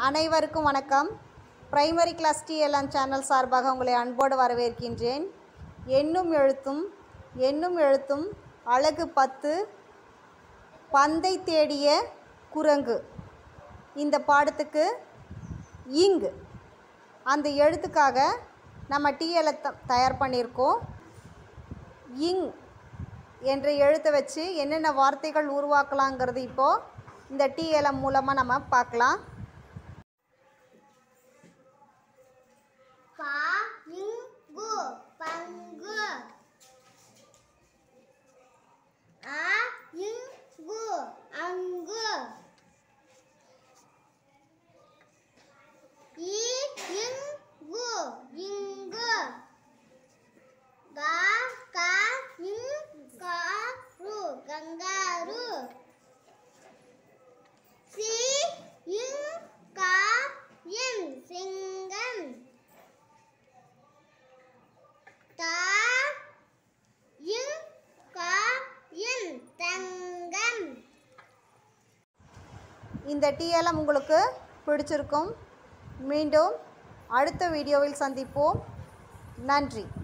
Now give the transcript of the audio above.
அனைவருக்கும் வணக்கம் primary class டிஎல்என் channel சார்பாக உங்களை அன்போடு வரவேற்கின்றேன் எண்ணும் எழுத்தும் எண்ணும் எழுத்தும் அழகு பத்து பந்தை தேடிய குரங்கு இந்த பாடத்துக்கு இங் அந்த எழுத்துக்காக நம்ம டிஎல்ஐ த தயார் பண்ணியிருக்கோம் இங் என்ற எழுத்தை வச்சு என்னென்ன வார்த்தைகள் உருவாக்கலாங்கிறது இப்போது இந்த டிஎல்எம் மூலமாக நம்ம பார்க்கலாம் பாங்கு பங்கு ஆ இங்கு அங்கு ஈ இங்கு இங்கு கா கா இங்காரு கங்காரு சி இங்கா என் சிங்கம் தா இங் கா இன் தங்கம் இந்த டிஎல்எம் உங்களுக்கு பிடிச்சிருக்கும் மீண்டும் அடுத்த வீடியோவில் சந்திப்போம் நன்றி